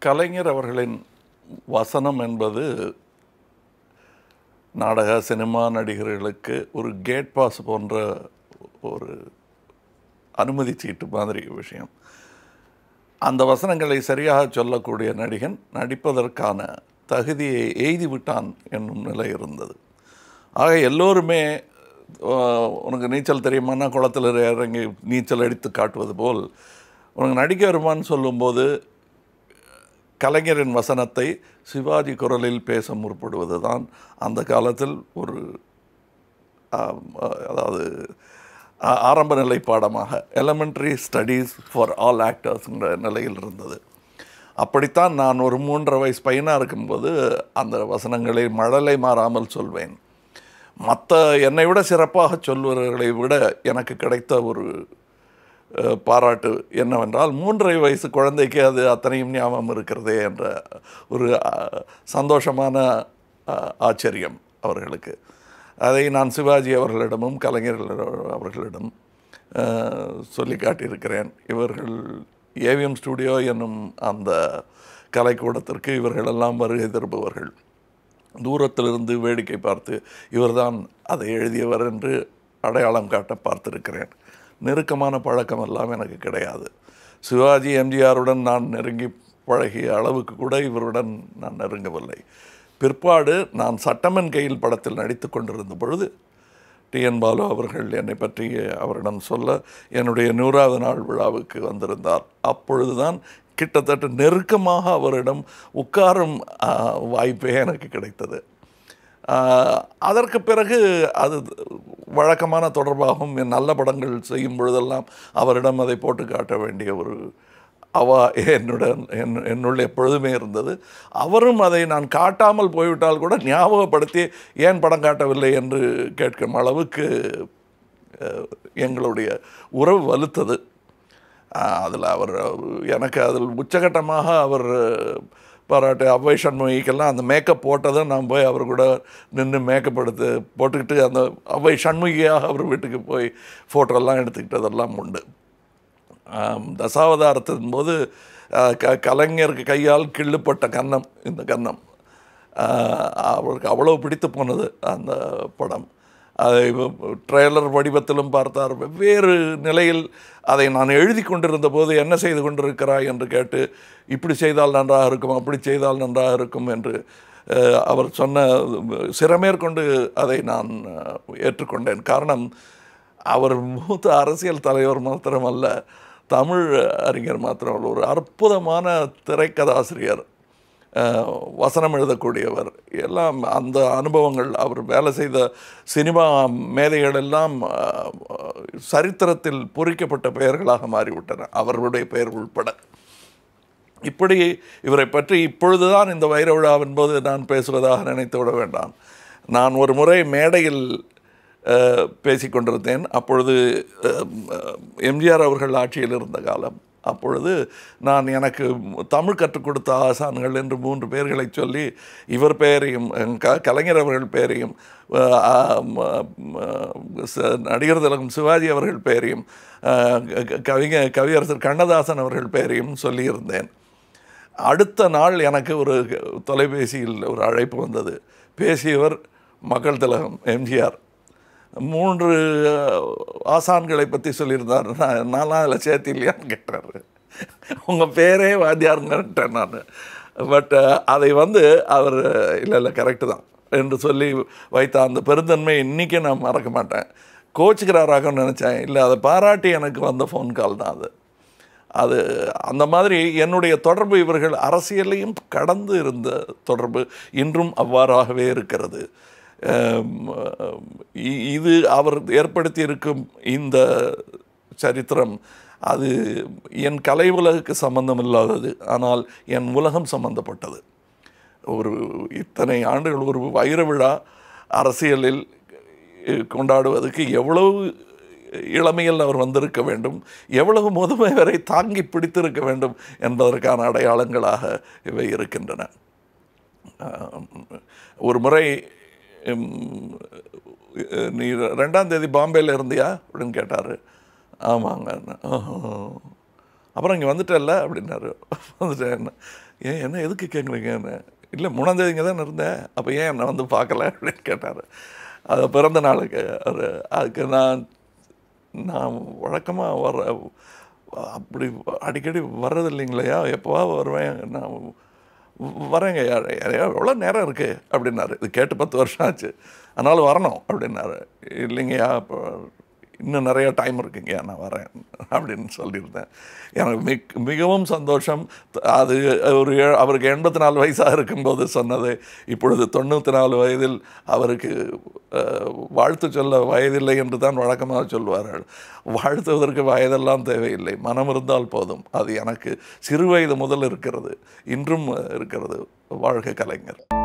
கலைஞர் அவர்களின் வசனம் என்பது நாடக சினிமா நடிகர்களுக்கு ஒரு கேட் பாஸ் போன்ற ஒரு அனுமதி சீட்டு மாதிரி விஷயம் அந்த வசனங்களை சரியாக சொல்லக்கூடிய நடிகன் நடிப்பதற்கான தகுதியை எய்தி விட்டான் என்னும் நிலை இருந்தது ஆக எல்லோருமே அஹ், உனக்கு நீச்சல் தெரியுமான்னா குளத்தில் இறங்கி நீச்சல் அடித்து காட்டுவது போல் உனக்கு நடிக்க வருமான்னு சொல்லும்போது கலைஞரின் வசனத்தை சிவாஜி குரலில் பேச முற்படுவது தான் அந்த காலத்தில் ஒரு ஆம், அதாவது ஆ- ஆரம்ப நிலை பாடமாக எலமெண்ட்ரி ஸ்டடீஸ் ஃபார் ஆல் ஆக்டர்ஸ்ங்கிற நிலையில் இருந்தது அப்படித்தான் நான் ஒரு மூன்றரை வயசு பையனாக இருக்கும்போது அந்த வசனங்களை மழலை மாறாமல் சொல்வேன் மற்ற என்னை விட சிறப்பாக சொல்பவர்களை விட எனக்கு கிடைத்த ஒரு அஹ், பாராட்டு என்னவென்றால் மூன்றரை வயசு குழந்தைக்கு அது அத்தனையும் ஞாபகம் இருக்கிறதே என்ற ஒரு அஹ், சந்தோஷமான அஹ், ஆச்சரியம் அவர்களுக்கு அதை நான் சிவாஜி அவர்களிடமும் கலைஞர் அவர்களிடம் அஹ், சொல்லி காட்டியிருக்கிறேன் இவர்கள் ஏவிஎம் ஸ்டுடியோ என்னும் அந்த கலைக்கூடத்திற்கு இவர்களெல்லாம் வருகை தருபவர்கள் தூரத்திலிருந்து வேடிக்கை பார்த்து இவர்தான் அதை எழுதியவர் என்று அடையாளம் காட்ட பார்த்திருக்கிறேன் நெருக்கமான பழக்கம் எல்லாம் எனக்கு கிடையாது சிவாஜி எம்ஜிஆருடன் நான் நெருங்கி பழகிய அளவுக்கு கூட இவருடன் நான் நெருங்கவில்லை பிற்பாடு நான் சட்டமன் கையில் படத்தில் நடித்து கொண்டிருந்த பொழுது டிஎன் பாலு அவர்கள் என்னை பற்றி அவரிடம் சொல்ல என்னுடைய நூறாவது நாள் விழாவுக்கு வந்திருந்தார் அப்பொழுதுதான் கிட்டத்தட்ட நெருக்கமாக அவரிடம் உட்காரும் ஆ, வாய்ப்பே எனக்கு கிடைத்தது ஆ, அதற்கு பிறகு அது வழக்கமான தொடர்பாகவும் என் நல்ல படங்கள் செய்யும் பொழுதெல்லாம் அவரிடம் அதை போட்டு காட்ட வேண்டிய ஒரு அவா என்னுடன் என் என்னுள் எப்பொழுதுமே இருந்தது அவரும் அதை நான் காட்டாமல் போய்விட்டால் கூட ஞாபகப்படுத்தி ஏன் படம் காட்டவில்லை என்று கேட்கும் அளவுக்கு அஹ், எங்களுடைய உறவு வலுத்தது அதில் அவர் எனக்கு அதில் உச்சகட்டமாக அவர் பாராட்டு அவ்வை சண்முகிக்கெல்லாம் அந்த மேக்கப் போட்டதை நான் போய் அவர் கூட நின்று மேக்கப் எடுத்து போட்டுக்கிட்டு அந்த அவ்வை சண்முகியாக அவர் வீட்டுக்கு போய் ஃபோட்டோலாம் எடுத்துக்கிட்டதெல்லாம் உண்டு ஆம், தசாவதாரத்தின் போது அஹ், க கலைஞருக்கு கையால் கிள்ளுப்பட்ட கன்னம் இந்த கன்னம் அஹ், அவருக்கு அவ்வளோ பிடித்து போனது அந்த படம் அதை ட்ரெய்லர் வடிவத்திலும் பார்த்தார் வெவ்வேறு நிலையில் அதை நான் எழுதி கொண்டிருந்த போது என்ன செய்து கொண்டிருக்கிறாய் என்று கேட்டு இப்படி செய்தால் நன்றாக இருக்கும் அப்படி செய்தால் நன்றாக இருக்கும் என்று அஹ், அவர் சொன்ன சிறமேற்கொண்டு அதை நான் அஹ், ஏற்றுக்கொண்டேன் காரணம் அவர் மூத்த அரசியல் தலைவர் மாத்திரமல்ல தமிழ் அறிஞர் மாத்திரமல்ல ஒரு அற்புதமான திரைக்கதாசிரியர் அஹ், வசனம் எழுதக்கூடியவர் எல்லாம் அந்த அனுபவங்கள் அவர் வேலை செய்த சினிமா மேதைகள் எல்லாம் அஹ், சரித்திரத்தில் பொறிக்கப்பட்ட பெயர்களாக மாறிவிட்டன அவர்களுடைய பெயர் உள்பட இப்படி இவரை பற்றி இப்பொழுதுதான் இந்த வைர விழாவின் போது நான் பேசுவதாக நினைத்து விட வேண்டாம் நான் ஒரு முறை மேடையில் அஹ், பேசிக் கொண்டிருந்தேன் அப்பொழுது அஹ், எம்ஜிஆர் அவர்கள் ஆட்சியில் இருந்த காலம் அப்பொழுது நான் எனக்கு தமிழ் கற்றுக் கொடுத்த ஆசான்கள் என்று மூன்று பேர்களை சொல்லி இவர் பெயரையும் அஹ், க கலைஞர் அவர்கள் பெயரையும் அஹ், ஆம், அஹ், ச- நடிகர் திலகம் சிவாஜி அவர்கள் பெயரையும் அஹ், க- கவிஞர் கவியரசர் கண்ணதாசன் அவர்கள் பெயரையும் சொல்லியிருந்தேன் அடுத்த நாள் எனக்கு ஒரு தொலைபேசியில் ஒரு அழைப்பு வந்தது பேசியவர் மக்கள் திலகம் எம்ஜிஆர் மூன்று அஹ், ஆசான்களை பற்றி சொல்லியிருந்தார் நான் நான்லாம் அதில் சேர்த்து இல்லையான்னு கேட்டார் உங்கள் பேரே வாத்தியாருங்கன்ட்டேன் நான் பட் அதை வந்து அவர் இல்லை இல்லை கரெக்டு தான் என்று சொல்லி வைத்த அந்த பெருந்தன்மை இன்றைக்கி நான் மறக்க மாட்டேன் கோச்சுக்கிறாராகன்னு நினச்சேன் இல்லை அதை பாராட்டி எனக்கு வந்த ஃபோன் கால் தான் அது அது அந்த மாதிரி என்னுடைய தொடர்பு இவர்கள் அரசியலையும் கடந்து இருந்த தொடர்பு இன்றும் அவ்வாறாகவே இருக்கிறது அம், இ- இது அவர் ஏற்படுத்தி இருக்கும் இந்த சரித்திரம் அது என் கலை உலகுக்கு சம்பந்தம் இல்லாதது ஆனால் என் உலகம் சம்பந்தப்பட்டது ஒரு இத்தனை ஆண்டுகள் ஒரு வைர விழா அரசியலில் அஹ், கொண்டாடுவதற்கு எவ்வளவு இளமையில் அவர் வந்திருக்க வேண்டும் எவ்வளவு முதுமை வரை தாங்கி பிடித்திருக்க வேண்டும் என்பதற்கான அடையாளங்களாக இவை இருக்கின்றன ஆம், ஒரு முறை உம், நீ ரெண்டாம் தேதி பாம்பேயில் இருந்தியா அப்படின்னு கேட்டார் ஆமாங்க அப்புறம் இங்கே வந்துட்டேல்ல அப்படின்னாரு வந்துட்டேன் ஏன் என்ன எதுக்கு கேட்குறீங்கன்னு இல்லை மூணாந்தேதி இங்கே தான் இருந்தேன் அப்போ ஏன் என்னை வந்து பார்க்கல அப்படின்னு கேட்டார் அது பிறந்த நாளுக்கு அது அதுக்கு நான் நான் வழக்கமாக வர அப்படி அடிக்கடி வர்றது இல்லைங்களையா எப்போவா வருவேன் நான் வரேங்க யார் எவ்வளோ நேரம் இருக்குது அப்படின்னாரு இது கேட்டு பத்து வருஷம் ஆச்சு அதனால் வரணும் அப்படின்னாரு இல்லைங்கய்யா இப்போ இன்னும் நிறைய டைம் இருக்குங்கய்யா நான் வரேன் அப்படின்னு சொல்லியிருந்தேன் எனக்கு மிக் மிகவும் சந்தோஷம் அது ஒரு ஏ- அவருக்கு எண்பத்தி நாலு வயசாக இருக்கும்போது சொன்னது இப்பொழுது தொண்ணூற்றி நாலு வயதில் அவருக்கு அஹ், வாழ்த்து சொல்ல வயதில்லை என்று தான் வழக்கமாக சொல்வார்கள் வாழ்த்துவதற்கு வயதெல்லாம் தேவையில்லை மனம் இருந்தால் போதும் அது எனக்கு சிறு வயது முதல் இருக்கிறது இன்றும் இருக்கிறது வாழ்க கலைஞர்